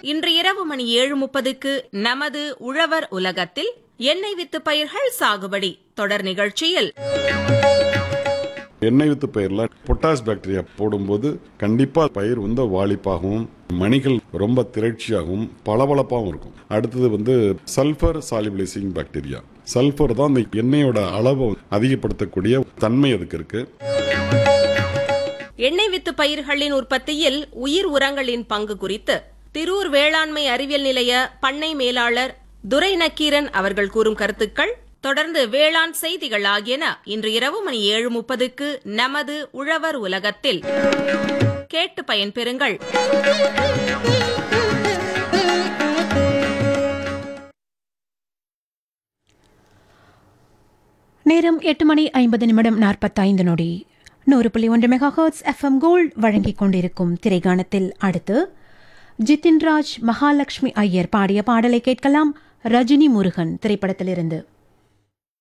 இன்று இரவு மணி ஏழு முப்பதுக்கு நமது உழவர் உலகத்தில் எண்ணெய் வித்து பயிர்கள் சாகுபடி தொடர் நிகழ்ச்சியில் எண்ணெய் வித்து பயிரில் பொட்டாஸ் பாக்டீரியா போடும்போது கண்டிப்பா பயிர் வந்து வாளிப்பாகவும் மணிகள் ரொம்ப திரட்சியாகவும் பளபளப்பாகவும் இருக்கும் அடுத்தது வந்து சல்ஃபர் சாலிபிளைசிங் பாக்டீரியா சல்ஃபர் தான் அந்த எண்ணெயோட அளவை அதிகப்படுத்தக்கூடிய தன்மை அதுக்கு இருக்கு எண்ணெய் வித்து பயிர்களின் உற்பத்தியில் உயிர் உரங்களின் பங்கு குறித்து திரூர் வேளாண்மை அறிவியல் நிலைய பண்ணை மேலாளர் துரை நக்கீரன் அவர்கள் கூறும் கருத்துக்கள் தொடர்ந்து வேளாண் செய்திகள் ஆகியன இன்று இரவு மணி ஏழு முப்பதுக்கு நமது உழவர் உலகத்தில் கேட்டு பயன்பெறுங்கள் நேரம் எட்டு மணி ஐம்பது நிமிடம் நாற்பத்தைந்து நொடி நூறு புள்ளி ஒன்று மெகா ஹர்ட்ஸ் எஃப்எம் கோல்ட் வழங்கிக் கொண்டிருக்கும் திரைகாணத்தில் அடுத்து ஜிதின்ராஜ் மகாலட்சுமி ஐயர் பாடிய பாடலை கேட்கலாம் ரஜினி முருகன் திரைப்படத்திலிருந்து